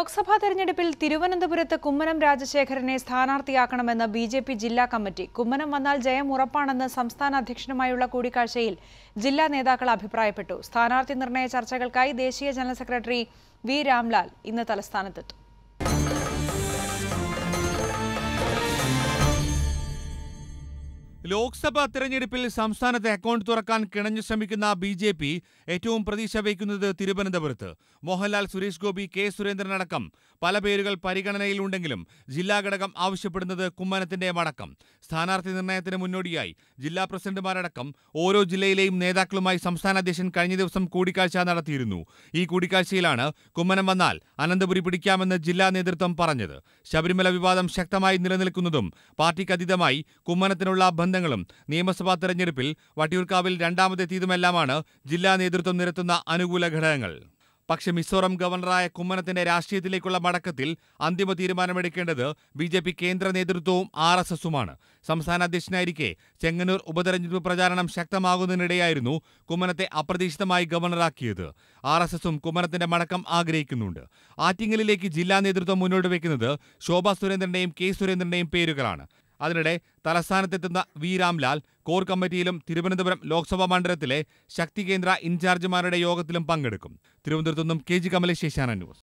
ലോക്സഭാ തെരഞ്ഞെടുപ്പിൽ തിരുവനന്തപുരത്ത് കുമ്മനം രാജശേഖരനെ സ്ഥാനാർത്ഥിയാക്കണമെന്ന് ബി ജെ പി ജില്ലാ കമ്മിറ്റി കുമ്മനം വന്നാൽ ജയം ഉറപ്പാണെന്ന് സംസ്ഥാന അധ്യക്ഷനുമായുള്ള കൂടിക്കാഴ്ചയിൽ ജില്ലാ നേതാക്കൾ അഭിപ്രായപ്പെട്ടു സ്ഥാനാർത്ഥി നിർണയ ചർച്ചകൾക്കായി ദേശീയ ജനറൽ സെക്രട്ടറി വി രാംലാൽ ഇന്ന് തലസ്ഥാനത്തെത്തും ലോക്സഭാ തെരഞ്ഞെടുപ്പിൽ സംസ്ഥാനത്തെ അക്കൗണ്ട് തുറക്കാൻ കിണഞ്ഞു ശ്രമിക്കുന്ന ബി ജെ പി ഏറ്റവും പ്രതീക്ഷ വയ്ക്കുന്നത് തിരുവനന്തപുരത്ത് മോഹൻലാൽ സുരേഷ് ഗോപി കെ സുരേന്ദ്രനടക്കം പല പേരുകൾ പരിഗണനയിലുണ്ടെങ്കിലും ജില്ലാ ഘടകം ആവശ്യപ്പെടുന്നത് കുമ്മനത്തിന്റെ മടക്കം സ്ഥാനാർത്ഥി നിർണയത്തിന് മുന്നോടിയായി ജില്ലാ പ്രസിഡന്റുമാരടക്കം ഓരോ ജില്ലയിലെയും നേതാക്കളുമായി സംസ്ഥാന അധ്യക്ഷൻ കഴിഞ്ഞ ദിവസം കൂടിക്കാഴ്ച നടത്തിയിരുന്നു ഈ കൂടിക്കാഴ്ചയിലാണ് കുമ്മനം വന്നാൽ അനന്തപുരി പിടിക്കാമെന്ന് ജില്ലാ നേതൃത്വം പറഞ്ഞത് ശബരിമല വിവാദം ശക്തമായി നിലനിൽക്കുന്നതും പാർട്ടിക്ക് അതീതമായി കുമ്മനത്തിനുള്ള ബന്ധങ്ങളും നിയമസഭാ തെരഞ്ഞെടുപ്പിൽ വട്ടിയൂർക്കാവിൽ രണ്ടാമതെത്തിയതുമെല്ലാമാണ് ജില്ലാ നേതൃത്വം നിരത്തുന്ന അനുകൂല ഘടകങ്ങൾ പക്ഷേ മിസോറം ഗവർണറായ കുമ്മനത്തിന്റെ രാഷ്ട്രീയത്തിലേക്കുള്ള മടക്കത്തിൽ അന്തിമ തീരുമാനമെടുക്കേണ്ടത് ബി ജെ പി കേന്ദ്ര നേതൃത്വവും ആർ എസ് എസുമാണ് സംസ്ഥാന അധ്യക്ഷനായിരിക്കെ ചെങ്ങന്നൂർ ഉപതെരഞ്ഞെടുപ്പ് പ്രചാരണം ശക്തമാകുന്നതിനിടെയായിരുന്നു കുമ്മനത്തെ അപ്രതീക്ഷിതമായി ഗവർണറാക്കിയത് ആർ എസ് എസും കുമ്മനത്തിന്റെ മടക്കം ആഗ്രഹിക്കുന്നുണ്ട് ആറ്റിങ്ങലിലേക്ക് ജില്ലാ നേതൃത്വം മുന്നോട്ട് വയ്ക്കുന്നത് ശോഭാ സുരേന്ദ്രന്റെയും കെ സുരേന്ദ്രന്റെയും പേരുകളാണ് അതിനിടെ തലസ്ഥാനത്തെത്തുന്ന വി രാംലാൽ കോർ കമ്മിറ്റിയിലും തിരുവനന്തപുരം ലോക്സഭാ മണ്ഡലത്തിലെ ശക്തി കേന്ദ്ര ഇൻചാർജുമാരുടെ യോഗത്തിലും പങ്കെടുക്കും തിരുവനന്തപുരത്തു നിന്നും K G Kamalesh Asianet news